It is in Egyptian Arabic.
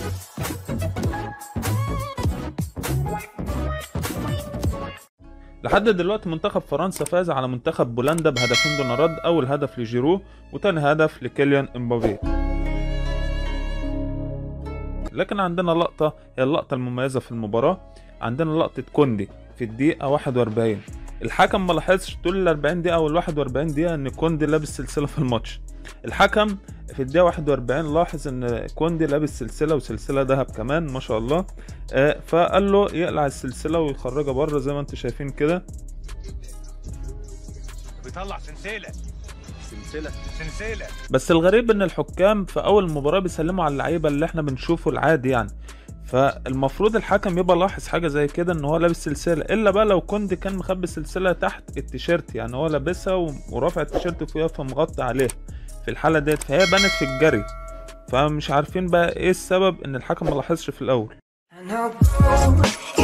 لحد دلوقتي منتخب فرنسا فاز على منتخب بولندا بهدفين دون رد اول هدف لجيرو وتاني هدف لكيليان امبابي لكن عندنا لقطة هي اللقطة المميزة في المباراة عندنا لقطة كوندي في الدقيقة 41 الحكم ما لاحظش طول ال 40 دقيقة او ال 41 دقيقة ان كوندي لابس سلسلة في الماتش الحكم في الدقيقة 41 لاحظ ان كوندي لابس سلسلة وسلسلة ذهب كمان ما شاء الله آه، فقال له يقلع السلسلة ويخرجها بره زي ما انتم شايفين كده بيطلع سلسله سلسله سلسله بس الغريب ان الحكام في اول مباراة بيسلموا على اللعيبة اللي احنا بنشوفه العادي يعني فالمفروض الحكم يبقى لاحظ حاجة زي كده ان هو لابس سلسلة الا بقى لو كوندي كان مخبي السلسلة تحت التيشيرت يعني هو لابسها و- ورافع التيشيرت فوقها فمغطي عليها في الحالة ديت فهي بانت في الجري فمش عارفين بقى ايه السبب ان الحكم ما لاحظش في الاول And how